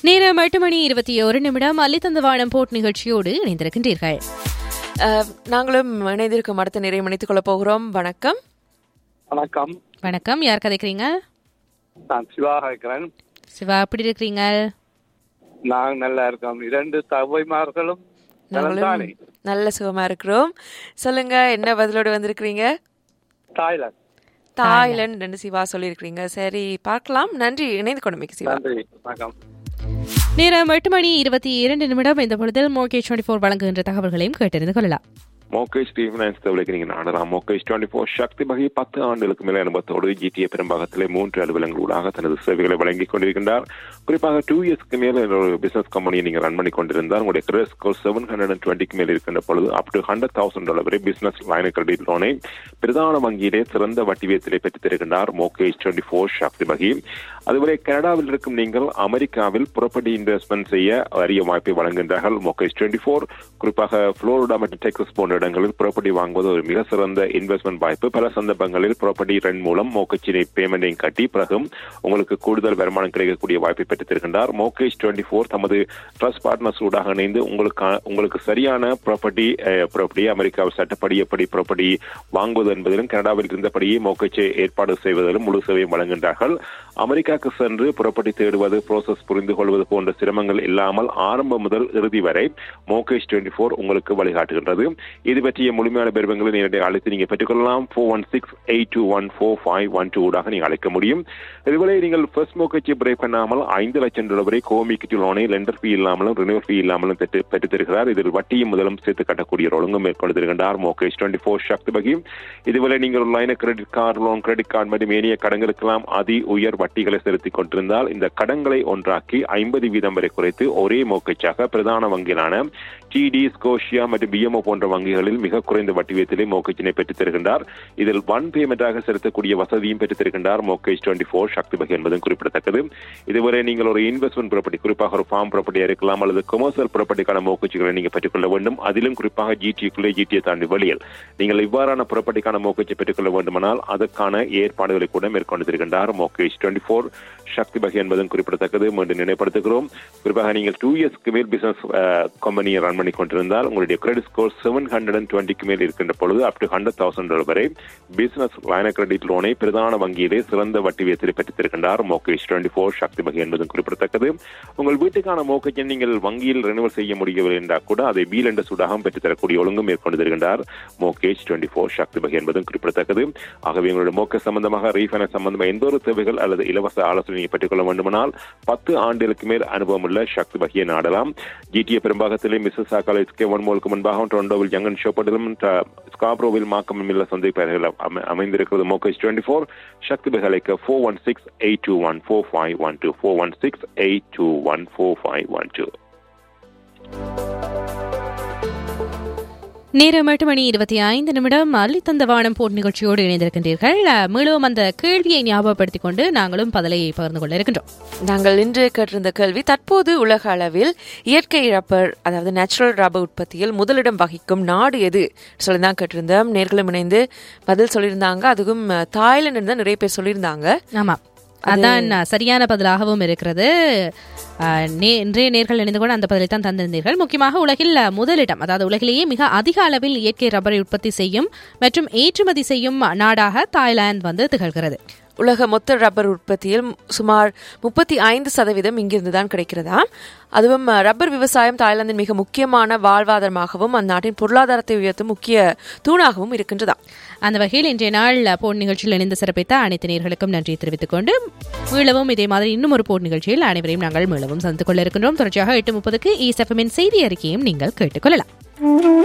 நேரம் எட்டு மணி இருபத்தி ஒரு நிமிடம் அள்ளித்தந்த வானம் போட் நிகழ்ச்சியோடு இணைந்திருக்கின்றீர்கள் அஹ், நாங்களும் இணைந்திருக்கும் அடுத்த நிறைய மணித்துக் கொள்ள போகிறோம் வணக்கம் வணக்கம் வணக்கம் யார் கதைக்கிறீங்க நான் சிவா இருக்கிறேன் சிவா எப்படி இருக்கிறீங்க நான் நல்லா இருக்கோம் இரண்டு தவைமார்களும் நலந்தானே நாங்களும் நல்ல சுகமா இருக்கிறோம் சொல்லுங்க என்ன பதிலோடு வந்திருக்கிறீங்க தாய்லாந்து தாய்லாந்து சிவா சொல்லியிருக்கிறீங்க சரி பார்க்கலாம் நன்றி இணைந்து கொண்டமைக்கு சிவா நன்றி வணக்கம் நேரம் எட்டு மணி இருபத்தி இரண்டு நிமிடம் இந்த பொழுதில் மோகேஜ் டுவெண்ட்டி ஃபோர் வழங்குகின்ற தகவல்களையும் கேட்டறிந்து கொள்ளலாம் மோகேஷ் டிஃபினான்ஸ் தவிர்க்கு நீங்க நாடலாம் மோகேஷ் டுவெண்ட்டி ஃபோர் சக்தி வகை பத்து ஆண்டுகளுக்கு மேல அனுபவத்தோடு ஜிடிஏ பெரும்பாகத்திலே மூன்று அலுவலங்களூடாக தனது சேவைகளை வழங்கிக் கொண்டிருக்கின்றார் குறிப்பாக டூ இயர்ஸ்க்கு மேல ஒரு பிசினஸ் கம்பெனியை நீங்க ரன் பண்ணி கொண்டிருந்தால் உங்களுடைய credit score seven hundred and டுவெண்ட்டிக்கு மேல் இருக்கின்ற பொழுது up to hundred thousand dollar வரை பிசினஸ் லைன கிரெடிட் லோனை பிரதான வங்கியிலே சிறந்த வட்டி வீதத்திலே பெற்றுத் தருகின்றார் மோகேஷ் டுவெண்ட்டி ஃபோர் சக்தி வகி அதுவரை கனடாவில் இருக்கும் நீங்கள் அமெரிக்காவில் ப்ராப்பர்ட்டி இன்வெஸ்ட்மெண்ட் செய்ய அரிய வாய்ப்பை வழங்குகின்றார்கள் மோகேஷ் டுவெண்ட்டி ஃபோர் குறிப்பாக புளோரிடா மற்றும் டெக்ஸஸ் போன்ற இடங்களில் ப்ராப்பர்ட்டி வாங்குவது ஒரு மிக சிறந்த இன்வெஸ்ட்மெண்ட் வாய்ப்பு பல சந்தர்ப்பங்களில் ப்ராப்பர்ட்டி ரெண்ட் மூலம் மோக்கச்சினை பேமெண்டையும் கட்டி பிறகும் உங்களுக்கு கூடுதல் வருமானம் கிடைக்கக்கூடிய வாய்ப்பை பெற்றுத் தருகின்றார் மோகேஷ் டுவெண்ட்டி ஃபோர் தமது ட்ரஸ்ட் பார்ட்னர்ஸ் ஊடாக இணைந்து உங்களுக்கு உங்களுக்கு சரியான ப்ராப்பர்ட்டி ப்ராப்பர்ட்டி அமெரிக்காவில் சட்டப்படி எப்படி ப்ராப்பர்ட்டி வாங்குவது என்பதிலும் கனடாவில் இருந்தபடியே மோக்கச்சை ஏற்பாடு செய்வதிலும் முழு சேவையும் வழங்குகின்றார்கள் அமெரிக்காவுக்கு சென்று ப்ராப்பர்ட்டி தேடுவது ப்ரோசஸ் புரிந்து கொள்வது போன்ற சிரமங்கள் இல்லாமல் ஆரம்பம் முதல் இறுதி வரை மோகேஷ் டுவெண்ட்டி ஃபோர் உங்களுக்கு வழிகாட்டுகின்றது இது பற்றிய முழுமையான பெருவங்களை நேரடியாக அழைத்து நீங்க பெற்றுக்கொள்ளலாம் four one six eight two one four five one two ஊடாக நீங்க அழைக்க முடியும் இதுவரை நீங்கள் ஃபர்ஸ்ட் மோகேஜை பிரேக் பண்ணாமல் ஐந்து லட்சம் டாலர் வரை கோமிக்கிட்டு லோனை லெண்டர் ஃபீ இல்லாமலும் ரினிவல் ஃபீ இல்லாமலும் பெற்று பெற்றுத் தருகிறார் இதில் வட்டியும் முதலும் சேர்த்து கட்டக்கூடிய ஒரு ஒழுங்கு மேற்கொண்டு தருகின்றார் மோகேஷ் டுவெண்ட்டி ஃபோர் சக்தி பகி இதுவரை நீங்கள் ஒரு line credit card loan credit card மற்றும் ஏனைய கடன்களுக்கெல்லாம் அதி உயர் வட்டிகளை செலுத்திக் கொண்டிருந்தால் இந்த கடன்களை ஒன்றாக்கி ஐம்பது வீதம் வரை குறைத்து ஒரே மோக்கச்சாக பிரதான வங்கிகளான டிடி ஸ்கோஷியா மற்றும் பிஎம்ஓ போன்ற வங்கிகளில் மிக குறைந்த வட்டி வீதத்திலே மோக்கச்சினை பெற்றுத் தருகின்றார் இதில் ஒன் பேமெண்டாக செலுத்தக்கூடிய வசதியும் பெற்றுத் தருகின்றார் மோக்கேஜ் டுவெண்ட்டி ஃபோர் சக்தி வகை என்பதும் குறிப்பிடத்தக்கது இதுவரை நீங்கள் ஒரு இன்வெஸ்ட்மெண்ட் ப்ராப்பர்ட்டி குறிப்பாக ஒரு ஃபார்ம் ப்ராப்பர்ட்டியா இருக்கலாம் அல்லது கொமர்சியல் ப்ராப்பர்ட்டிக்கான மோக்கச்சுகளை நீங்கள் பெற்றுக்கொள்ள வேண்டும் அதிலும் குறிப்பாக ஜிடிக்குள்ளே ஜிடியை தாண்டி வெளியில் நீங்கள் இவ்வாறான ப்ராப்பர்ட்டிக்கான மோக்கச்சை பெற்றுக்கொள்ள வேண்டுமானால் அதற்கான ஏற்பாடுகளை கூட மேற்கொண்டு தருகின்றார் மோக்கேஜ் டுவெண்ட்டி ஃபோர் சக்தி வகை என்பதும் குறிப்பிடத்தக்கது மீண்டும் நினைப்படுத்துகிறோம் குறிப்பாக நீங்கள் டூ இயர்ஸ்க்கு மேல் பிசினஸ் கம்பெனியை ரன் பண்ணி கொண்டிருந்தால் உங்களுடைய credit score seven hundred and டுவெண்ட்டிக்கு மேல் இருக்கின்ற பொழுது up to hundred thousand dollar வரை பிசினஸ் லைன கிரெடிட் லோனை பிரதான வங்கியிலே சிறந்த வட்டி வீதத்தில் பெற்றுத் தருகின்றார் மோகேஷ் டுவெண்ட்டி ஃபோர் சக்தி வகை என்பதும் குறிப்பிடத்தக்கது உங்கள் வீட்டுக்கான மோகச்சை நீங்கள் வங்கியில் ரெனுவல் செய்ய முடியவில்லை என்றால் கூட அதை பீல் என்ற சுடாகம் பெற்றுத் தரக்கூடிய ஒழுங்கும் மேற்கொண்டு தருகின்றார் மோகேஷ் டுவெண்ட்டி ஃபோர் சக்தி வகை என்பதும் குறிப்பிடத்தக்கது ஆகவே உங்களுடைய மோக்க சம்பந்தமாக ரீஃபைனான்ஸ் சம்பந்தமாக எந்த ஒரு தேவைகள் அல்லது இலவச ஆலோசனை நீங்கள் பெற்றுக்கொள்ள வேண்டுமானால் பத்து ஆண்டுகளுக்கு மேல் அனுபவம் உள்ள சக்தி வகையை நாடலாம் ஜிடிஏ பெரும்பாகத்திலே மிஸ்ஸஸ் காலேஜ் கே ஒன் மோலுக்கு முன்பாக டொரண்டோவில் ஜங்கன் ஷோப்பட்டிலும் ஸ்காப்ரோவில் மாக்கம் மில்ல சந்தைப்பெயர்கள் அமைந்திருக்கிறது மோகேஷ் டுவெண்ட்டி ஃபோர் சக்தி பகலைக்கு four one six eight two one four five one two four one six eight two one four five one two நேரம் எட்டு மணி இருபத்தி ஐந்து நிமிடம் அள்ளித்தந்த வானம் போட் நிகழ்ச்சியோடு இணைந்திருக்கின்றீர்கள் அஹ், மீண்டும் அந்த கேள்வியை ஞாபகப்படுத்திக் கொண்டு நாங்களும் பதிலை பகிர்ந்து கொள்ள இருக்கின்றோம் நாங்கள் இன்று கேட்டிருந்த கேள்வி தற்போது உலக அளவில் இயற்கை ரப்பர் அதாவது நேச்சுரல் ரப்பர் உற்பத்தியில் முதலிடம் வகிக்கும் நாடு எது சொல்லி தான் கேட்டிருந்தோம் நேர்களும் இணைந்து பதில் சொல்லியிருந்தாங்க அதுவும் அஹ், தாய்லாந்து தான் நிறைய பேர் சொல்லியிருந்தாங்க ஆமா அதான் அஹ், சரியான பதிலாகவும் இருக்கிறது அஹ், நே- இன்றைய நேர்கள் இணைந்து கொண்டு அந்த பதிலை தான் தந்திருந்தீர்கள் முக்கியமாக உலகில் அஹ், முதலிடம் அதாவது உலகிலேயே மிக அதிக அளவில் இயற்கை ரப்பரை உற்பத்தி செய்யும் மற்றும் ஏற்றுமதி செய்யும் நாடாக தாய்லாந்து வந்து திகழ்கிறது உலக மொத்த ரப்பர் உற்பத்தியில் சுமார் முப்பத்தி ஐந்து சதவீதம் இங்கிருந்து தான் கிடைக்கிறதா அதுவும் அஹ், ரப்பர் விவசாயம் தாய்லாந்தின் மிக முக்கியமான வாழ்வாதாரமாகவும் அந்நாட்டின் பொருளாதாரத்தை உயர்த்தும் முக்கிய தூணாகவும் இருக்கின்றதா அந்த வகையில் இன்றைய நாள் போன் நிகழ்ச்சியில் இணைந்து சிறப்பித்த அனைத்து நேர்களுக்கும் நன்றி தெரிவித்துக் கொண்டு மீளவும் இதே மாதிரி இன்னும் ஒரு போன் நிகழ்ச்சியில் அனைவரையும் நாங்கள் மீளவும் சந்தித்துக் கொள்ள இருக்கின்றோம் தொடர்ச்சியாக எட்டு முப்பதுக்கு இ செய்தி அறிக்கையும் நீங்கள் கேட்டுக்கொள்ளலாம்